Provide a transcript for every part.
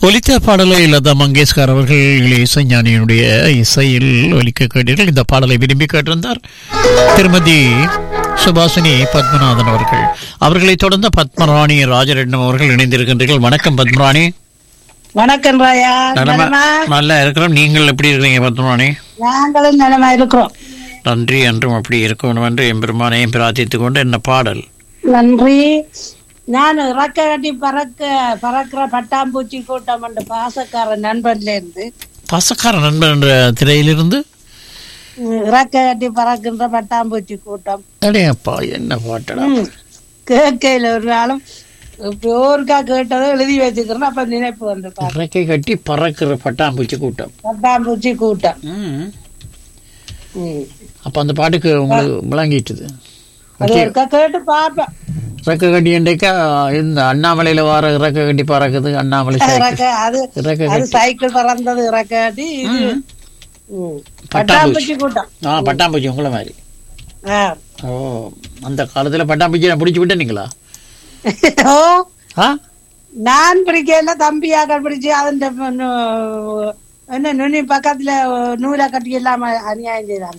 ஒலித்த பாடலை லதா மங்கேஷ்கர் அவர்கள் இசைஞானியினுடைய இசையில் ஒலிக்க கேட்டீர்கள் இந்த பாடலை விரும்பி கேட்டிருந்தார் திருமதி சுபாசினி பத்மநாதன் அவர்கள் அவர்களை தொடர்ந்து பத்மராணி ராஜரட்னம் அவர்கள் இணைந்திருக்கின்றீர்கள் வணக்கம் பத்மராணி வணக்கம் ராயா நலமா நலமா நல்லா இருக்கிறோம் நீங்கள் எப்படி இருக்கிறீங்க பத்மராணி நாங்களும் நலமா இருக்கிறோம் நன்றி என்றும் அப்படி இருக்கணும் என்று எம்பெருமானையும் பிரார்த்தித்துக் கொண்டு என்ன பாடல் நன்றி நான் இறக்க கட்டி பறக்க பறக்கிற பட்டாம்பூச்சி கூட்டம் என்ற பாசக்கார நண்பன்ல இருந்து பசக்கார நண்பன் என்ற திரையிலிருந்து உம், இறக்க கட்டி பறக்கின்ற பட்டாம்பூச்சி கூட்டம் அடேப்பா என்ன பாட்டடா உம், கேட்கையில ஒரு நாளும் இப்படி ஒருக்கா கேட்டதை எழுதி வச்சுக்கிறேன் அப்ப நினைப்பு வந்து பாரு. இறக்கை கட்டி பறக்கிற பட்டாம்பூச்சி கூட்டம் பட்டாம்பூச்சி கூட்டம் ம் உம். அப்ப அந்த பாட்டுக்கு உங்களுக்கு விளங்கிட்டுது அது ஒருக்கா கேட்டு பார்ப்பேன் இறக்க கட்டி என்றைக்கா இந்த அண்ணாமலையில வர இறக்க கட்டி பறக்குது அண்ணாமலை சைக்கிள் இறக்க அது இறக்க அது சைக்கிள் பறந்தது இறக்க கட்டி இது உம், பட்டாம்பூச்சி கூட்டம் ஆ பட்டாம்பூச்சி உங்களை மாதிரி ஆ. ஓ அந்த காலத்துல பட்டாம்பூச்சி நான் பிடிச்சி விட்டீங்களா ஓ ஆ நான் பிடிக்கல தம்பியாக பிடிச்சு அதன் என்ன நுனி பக்கத்துல நூலை கட்டி இல்லாம அநியாயம் செய்தாங்க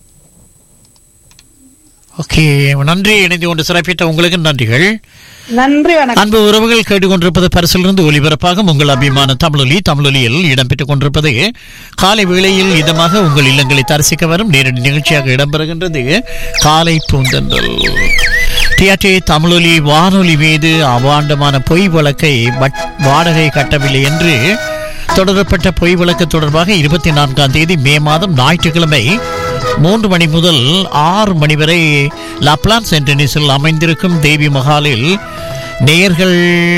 ஓகே நன்றி இணைந்து கொண்டு சிறப்பித்த உங்களுக்கு நன்றிகள் நன்றி வணக்கம் அன்பு உறவுகள் கேட்டுக்கொண்டிருப்பது பரிசிலிருந்து ஒலிபரப்பாக உங்கள் அபிமான தமிழொலி தமிழொலியில் இடம்பெற்றுக் கொண்டிருப்பது காலை வேளையில் இதமாக உங்கள் இல்லங்களை தரிசிக்க வரும் நேரடி நிகழ்ச்சியாக இடம்பெறுகின்றது காலை பூந்தன்றல் டிஆர்டி தமிழொலி வானொலி மீது அவாண்டமான பொய் வழக்கை வட்- வாடகை கட்டவில்லை என்று தொடரப்பட்ட பொய் வழக்கு தொடர்பாக இருபத்தி நான்காம் தேதி மே மாதம் ஞாயிற்றுக்கிழமை மூன்று மணி முதல் ஆறு மணி வரை லப்லான் சென்டனிஸில் அமைந்திருக்கும் தேவி மஹாலில் நேயர்கள்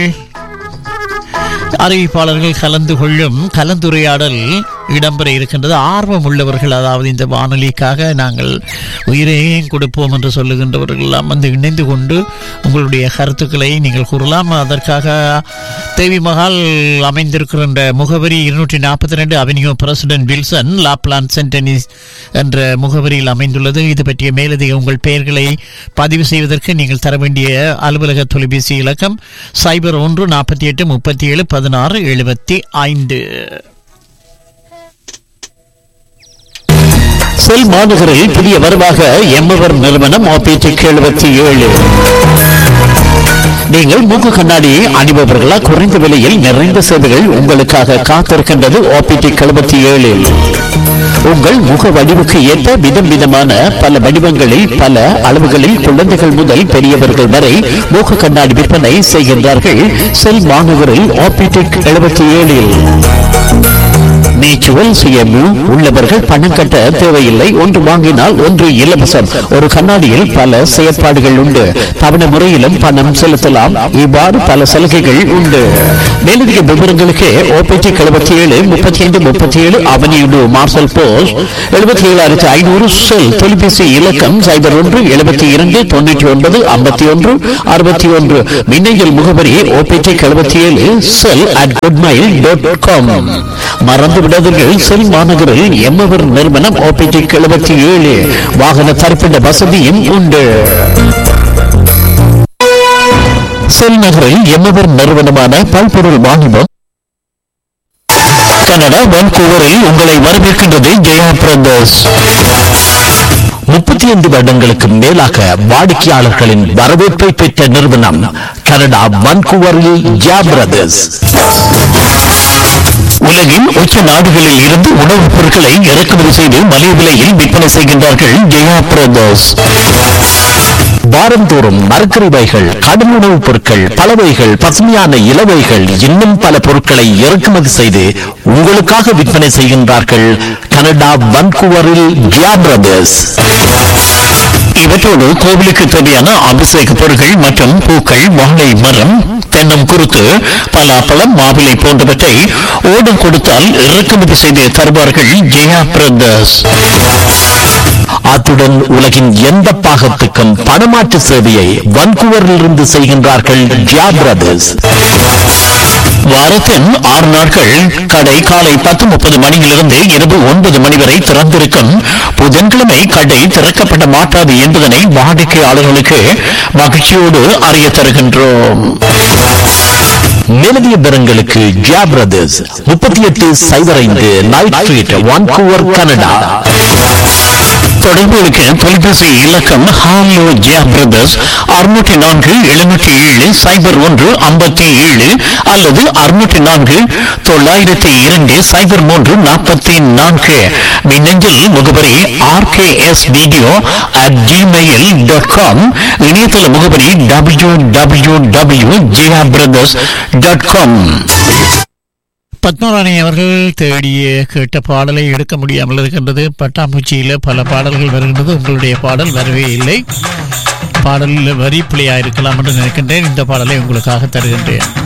அறிவிப்பாளர்கள் கலந்து கொள்ளும் கலந்துரையாடல் இடம்பெற இருக்கின்றது ஆர்வம் உள்ளவர்கள் அதாவது இந்த வானொலிக்காக நாங்கள் உயிரையும் கொடுப்போம் என்று சொல்லுகின்றவர்கள் எல்லாம் வந்து இணைந்து கொண்டு உங்களுடைய கருத்துக்களை நீங்கள் கூறலாம் அதற்காக தேவி மகால் அமைந்திருக்கின்ற முகவரி இருநூற்றி நாற்பத்தி ரெண்டு அவென்யூ பிரசிடென்ட் வில்சன் லாப்லான் சென்டனிஸ் என்ற முகவரியில் அமைந்துள்ளது இது பற்றிய மேலதிக உங்கள் பெயர்களை பதிவு செய்வதற்கு நீங்கள் தர வேண்டிய அலுவலக தொலைபேசி இலக்கம் சைபர் ஒன்று நாற்பத்தி எட்டு முப்பத்தி ஏழு பதினாறு எழுபத்தி ஐந்து செல் மாநகரில் புதிய வரவாக எம்மவர் நிறுவனம் ஆபிடிக் எழுபத்தி ஏழு நீங்கள் மூக்கு கண்ணாடி அணிபவர்களா குறைந்த விலையில் நிறைந்த சேவைகள் உங்களுக்காக காத்திருக்கின்றது ஆபிடிக் எழுபத்தி ஏழில் உங்கள் முக வடிவுக்கு ஏற்ப விதம் விதமான பல வடிவங்களில் பல அளவுகளில் குழந்தைகள் முதல் பெரியவர்கள் வரை மூக்கு கண்ணாடி விற்பனை செய்கின்றார்கள் செல் மாநகரில் ஆபிடிக் எழுபத்தி ஏழில் மியூச்சுவல் சிஎம்யூ உள்ளவர்கள் பணம் கட்ட தேவையில்லை ஒன்று வாங்கினால் ஒன்று இலவசம் ஒரு கண்ணாடியில் பல செயற்பாடுகள் உண்டு தவணை முறையிலும் பணம் செலுத்தலாம் இவ்வாறு பல சலுகைகள் உண்டு மேலதிக விவரங்களுக்கு ஓபிடி எழுபத்தி ஏழு முப்பத்தி ஐந்து முப்பத்தி ஏழு அவனியுடு மார்சல் போஸ்ட் எழுபத்தி ஏழாயிரத்தி ஐநூறு செல் தொலைபேசி இலக்கம் சைபர் ஒன்று எழுபத்தி இரண்டு தொண்ணூற்றி ஒன்பது ஐம்பத்தி ஒன்று அறுபத்தி ஒன்று மின்னஞ்சல் முகவரி ஓபிடி எழுபத்தி ஏழு செல் அட் குட்மைல் டாட் காம் மறந்து விடாதீர்கள் செல் மாநகரில் எம்மவர் நிறுவனம் ஓபிடி எழுபத்தி ஏழு வாகன தரிப்பிட வசதியும் உண்டு செல் நகரில் எம்மவர் நிறுவனமான பல்பொருள் வாணிபம் கனடா வான்கூவரில் உங்களை வரவேற்கின்றது ஜெயா பிரதர்ஸ் முப்பத்தி ஐந்து வருடங்களுக்கு மேலாக வாடிக்கையாளர்களின் வரவேற்பை பெற்ற நிறுவனம் கனடா வான்கூவரில் ஜெயா பிரதர்ஸ் உலகின் உச்ச நாடுகளில் இருந்து உணவுப் பொருட்களை இறக்குமதி செய்து மலிவு விலையில் விற்பனை செய்கின்றார்கள் ஜெயா பிரதர்ஸ் வாரந்தோறும் மரக்கறிவைகள் கடும் உணவுப் பொருட்கள் பலவைகள் பசுமையான இலவைகள் இன்னும் பல பொருட்களை இறக்குமதி செய்து உங்களுக்காக விற்பனை செய்கின்றார்கள் கனடா வன்கூவரில் ஜியா பிரதர்ஸ் இவற்றோடு கோவிலுக்கு தேவையான அபிஷேக பொருட்கள் மற்றும் பூக்கள் வாழை மரம் தென்னம் குருத்து பலாப்பழம் மாவிலை போன்றவற்றை ஓடம் கொடுத்தால் இறக்குமதி செய்து தருவார்கள் ஜெயா பிரதர்ஸ் அத்துடன் உலகின் எந்த பாகத்துக்கும் பணமாற்று சேவையை வன்கூவரிலிருந்து செய்கின்றார்கள் ஜியா பிரதர்ஸ் வாரத்தின் ஆறு நாட்கள் கடை காலை பத்து முப்பது மணியிலிருந்து இரவு ஒன்பது மணி வரை திறந்திருக்கும் புதன்கிழமை கடை திறக்கப்பட மாட்டாது என்பதனை வாடிக்கையாளர்களுக்கு மகிழ்ச்சியோடு அறிய தருகின்றோம் மேலதிக விவரங்களுக்கு ஜியா பிரதர்ஸ் முப்பத்தி எட்டு சைபர் ஐந்து நைட் ஸ்ட்ரீட் வான்கூவர் கனடா தொடர்புகளுக்கு தொலைபேசி இலக்கம் ஹாலோ ஜியா பிரதர்ஸ் அறுநூற்றி நான்கு எழுநூற்றி ஏழு சைபர் ஒன்று ஐம்பத்தி ஏழு அல்லது அறுநூற்றி நான்கு தொள்ளாயிரத்தி இரண்டு சைபர் மூன்று நாற்பத்தி நான்கு மின்னஞ்சல் முகவரி RKS video at Gmail dot com இணையதள முகவரி W W W Jiya brothers dot com Padmarani அவர்கள் தேடிய கேட்ட பாடலை எடுக்க முடியாமல் இருக்கின்றது பட்டாம்பூச்சியில பல பாடல்கள் வருகின்றது உங்களுடைய பாடல் வரவே இல்லை பாடலில் வரி பிழையா இருக்கலாம் என்று நினைக்கின்றேன் இந்த பாடலை உங்களுக்காக தருகின்றேன்